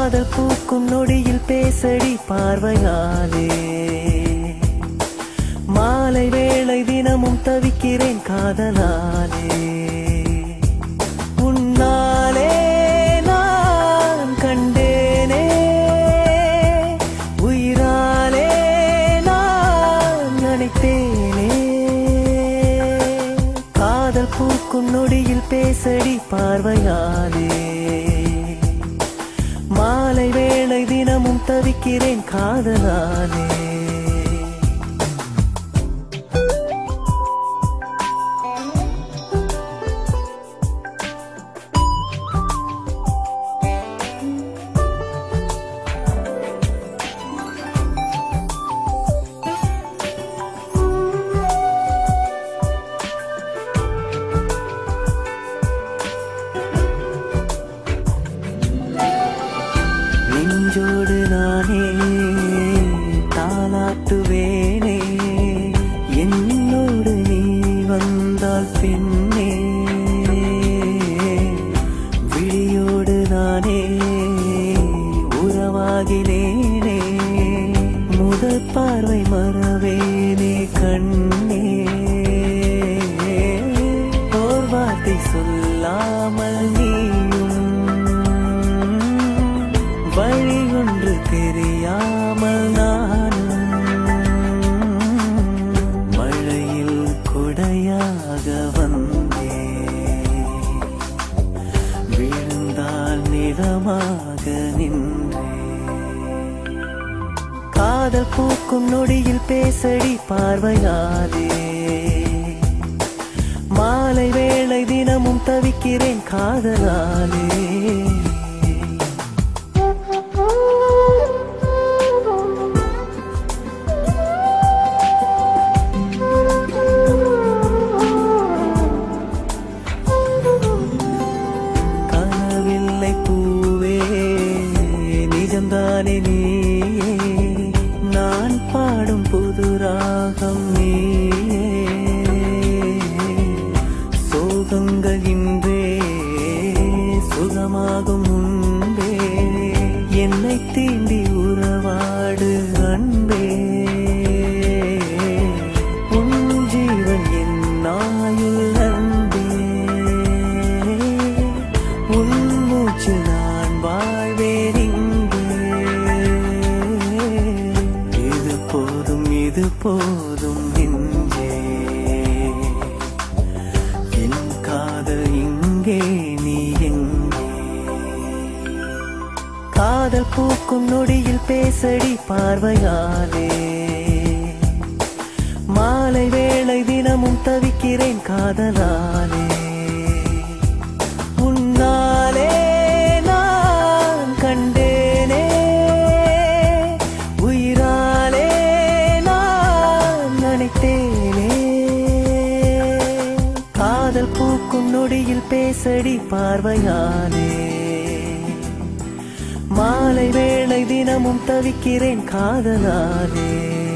காதல் பூக்கும் நொடியில் பேசடி பார்வையாலே மாலை வேளை தினமும் தவிக்கிறேன் காதலாலே உன்னாலே நான் கண்டேனே உயிராலே நான் நினைத்தேனே காதல் பூக்கும் நொடியில் பேசடி பார்வையாலே மாலை வேளை தினமும் தவிக்கிறேன் காதலாலே நெஞ்சோடு நானே தாளாட்டுவேனே என்னோடு நீ வந்தால் பெண்ணே விழியோடு நானே உறவாகினேனே முதல் பார்வை மறவேனே கண்ணே ஓர் வார்த்தை சொல்லாமல் நீயும் வழி ஒன்று தெரியாமல் நானும் மழையில் கொடையாக வந்தே விழுந்தால் நிலமாக நின்றே காதல் பூக்கும் நொடியில் பேசடி பார்வையாலே மாலை வேளை தினமும் தவிக்கிறேன் காதலாலே கனவில்லை பூவே நிஜம்தானே நீயே நான் பாடும் புது ராகம் நீயே சோகங்கள் இன்றே சுகமாகும் முன்பே என்னை தீண்டி உறவாடு அன்பே உன் ஜீவன் என் நாயுள் அன்பே உன் மூச்சு நான் வாழ்வேன் இங்கே இது போதும் இது போதும் நெஞ்சே என் காதல் இங்கே நீ எங்கே காதல் பூக்கும் நொடியில் பேசடி பார்வையாலே மாலை வேளை தினமும் தவிக்கிறேன் காதலாலே உன்னாலே நான் கண்டேனே உயிராலே நான் நினைத்தேனே காதல் பூக்கும் நொடியில் பேசடி பார்வையாலே மாலை வேளை தினமும் தவிக்கிறேன் காதலாலே